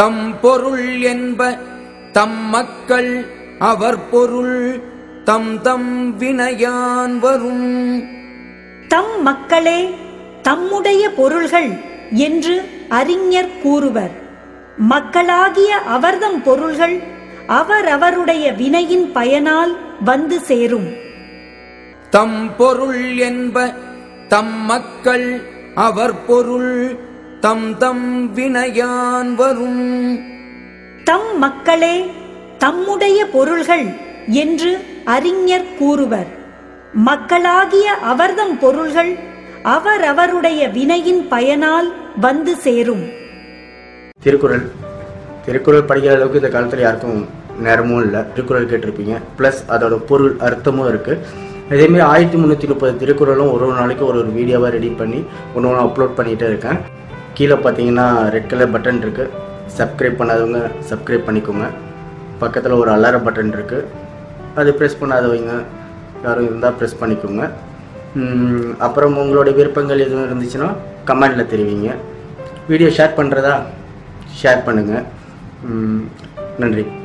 தம் பொருள் என்ப தம் மக்கள் அவர் பொருள் தம் தம் வினையான் வரும் தம் மக்களே தம்முடைய பொருள்கள் என்று அறிஞர் கூறுவர் மக்களாகிய அவர்தம் பொருள்கள் அவரவருடைய வினையின் பயனால் வந்து சேரும் தம் பொருள் என்ப தம் மக்கள் அவர் பொருள் தம் தம் வினையான் வரும் தம் மக்களே தம்முடைய பொருள்கள் என்று அறிஞர் கூறுவர் மக்களாகிய அவர்தம் பொருள்கள் அவரவருடைய வினையின் பயனால் வந்து சேரும் திருக்குறள் திருக்குறள் படிக்கிற அளவுக்கு இந்த காலத்தில் யாருக்கும் நேரமும் இல்லை திருக்குறள் கேட்டிருப்பீங்க ப்ளஸ் அதோட பொருள் அர்த்தமும் இருக்குது இதேமாரி ஆயிரத்தி முந்நூற்றி முப்பது திருக்குறளும் ஒரு ஒரு நாளைக்கு ஒரு ஒரு வீடியோவாக ரெடி பண்ணி ஒன்று ஒன்று அப்லோட் பண்ணிகிட்டே இருக்கேன் கீழே பார்த்தீங்கன்னா ரெட் கலர் பட்டன் இருக்குது சப்ஸ்கிரைப் பண்ணாதவங்க சப்ஸ்கிரைப் பண்ணிக்கோங்க பக்கத்தில் ஒரு அலார பட்டன் இருக்குது அது ப்ரெஸ் பண்ணாதவங்க யாரும் இருந்தால் ப்ரெஸ் பண்ணிக்கோங்க உம், அப்புறம் உங்களுடைய விருப்பங்கள் எதுவும் இருந்துச்சுன்னா கமெண்டில் தெரிவிங்க வீடியோ ஷேர் பண்ணுறதா ஷேர் பண்ணுங்கள் நன்றி